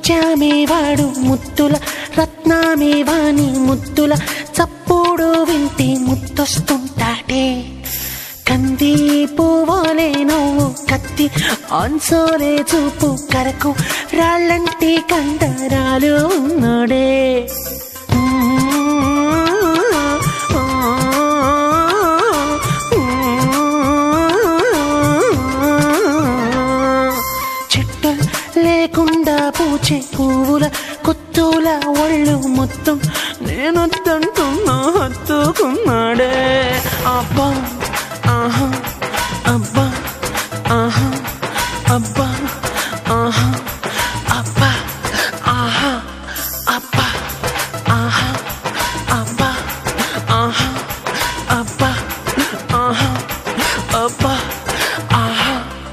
ముత్యామేవాడు ముత్తుల రత్నామేవాని ముద్దుల చప్పుడు వింటే ముత్తొస్తుంటాడే కంది పువ్వులే నువ్వు కత్తి ఆన్సోలే చూపు కరకు రాళ్ళంటి కండరాలు ఉన్నాడే చెట్టు లేకుండా పూచే పువ్వుల కొత్తుల ఒళ్ళు మొత్తం నేను తంటున్నా హత్తుకున్నాడే అబ్బా ఆహా అబ్బా ఆహా అబ్బా ఆహా అబ్బా ఆహా అబ్బా ఆహా అబ్బా ఆహా అబ్బా ఆహా అబ్బా ఆహా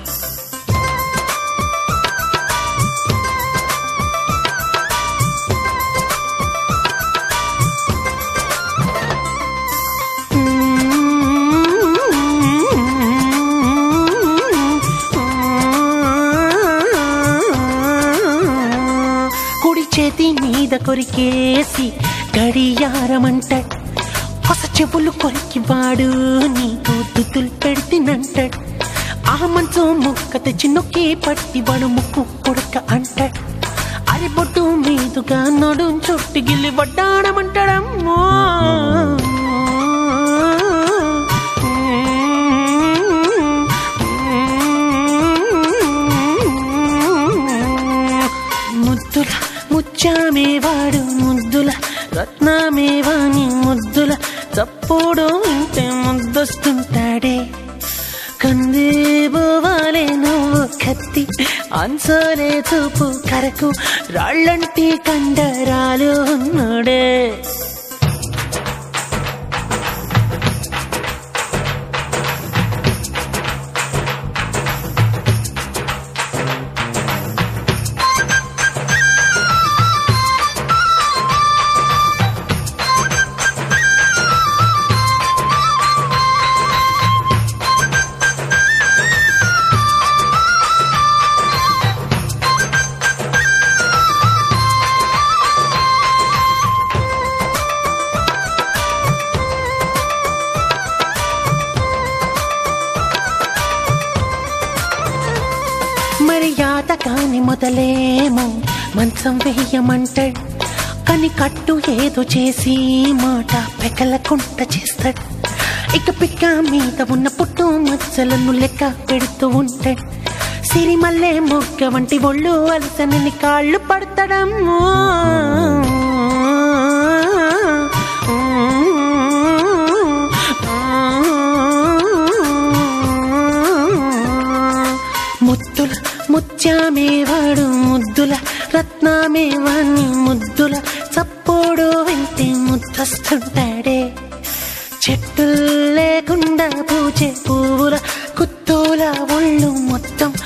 కుడి చేతి మీద కొరికేసి గడియారమంటాడు కొస చెవులు కొరికి వాడు నీకు దుద్దులు పెడితినంటాడు ఆ మంచం ముక్క తెచ్చి నొక్కి పట్టి వాడు ముక్కు కొడక అంటాడు అరి బొట్టు మీదుగా నడు చుట్టు గిల్లి వడ్డాడమంటాడమ్మో ముద్దుల ముచ్చామేవాడు ముద్దుల రత్నమేవాని ముద్దుల చప్పుడు వింటే ముద్దొస్తుంటాడే కందేబోవాలే నువ్వు కత్తి అన్సోలే చూపు కరకు రాళ్ళంటి కండరాలు ఉన్నాడే మర్యాద కాని మొదలేమో మంచం వేయమంటాడు కానీ కట్టు ఏదో చేసి మాట పెకలకుంట చేస్తాడు ఇక పిక్క మీద ఉన్న పుట్టు మచ్చలను లెక్క పెడుతూ ఉంటాడు సిరిమల్లె మొగ్గ వంటి ఒళ్ళు అలసనని కాళ్ళు పడతాడమ్మో ముద్దుల ముత్యామేవాడు ముద్దుల రత్నమేవాణ్ణి ముద్దుల చప్పుడు వింటే ముద్దస్తుంటాడే చెట్టు లేకుండా పూచే పువ్వుల కుత్తూల ఒళ్ళు మొత్తం